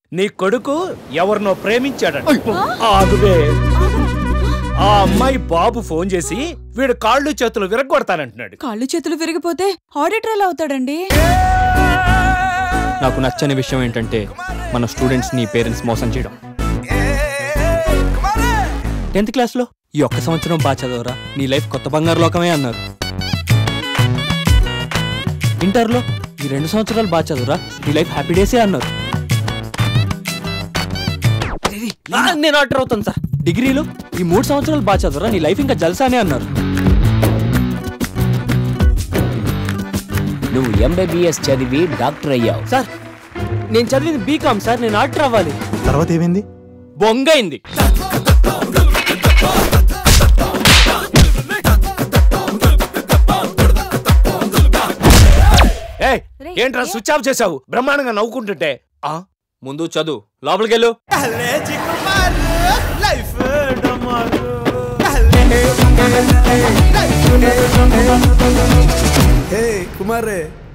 నీ కొడుకు ఎవరినో ప్రేమించాడట ఆగువే ఆ అమ్మాయి బాబు ఫోన్ చేసి వీడు కాళ్ళు చేతులు విరగొడతానంటున్నాడు కాళ్ళు చేతులు విరిగిపోతే ఆడిటర్ ఎలా అవుతాడండి నాకు నచ్చని విషయం ఏంటంటే మన స్టూడెంట్స్ నీ పేరెంట్స్ మోసం చేయడం టెన్త్ క్లాస్లో ఈ ఒక్క సంవత్సరం బాగా చదవరా నీ లైఫ్ కొత్త బంగారు లోకమే అన్నారు ఇంటర్లో ఈ రెండు సంవత్సరాలు బాగా చదవరా నీ లైఫ్ హ్యాపీ డేసే అన్నారు ఆ, నేను ఆర్డర్ అవుతాను సార్ డిగ్రీలో ఈ మూడు సంవత్సరాలు బాగా చదవరా నీ లైఫ్ ఇంకా జల్సానే అన్నారు నువ్వు ఎంబీబీఎస్ చదివి డాక్టర్ అయ్యావు సార్ నేను చదివింది బీకామ్ సార్ నేను ఆర్డర్ అవ్వాలి తర్వాత ఏమైంది బొంగైంది ఏ ఏంట్రా స్విచ్ ఆఫ్ చేసావు బ్రహ్మాండంగా నవ్వుకుంటుంటే ఆ ముందు చదువు లోపలికి వెళ్ళు హే కుమార్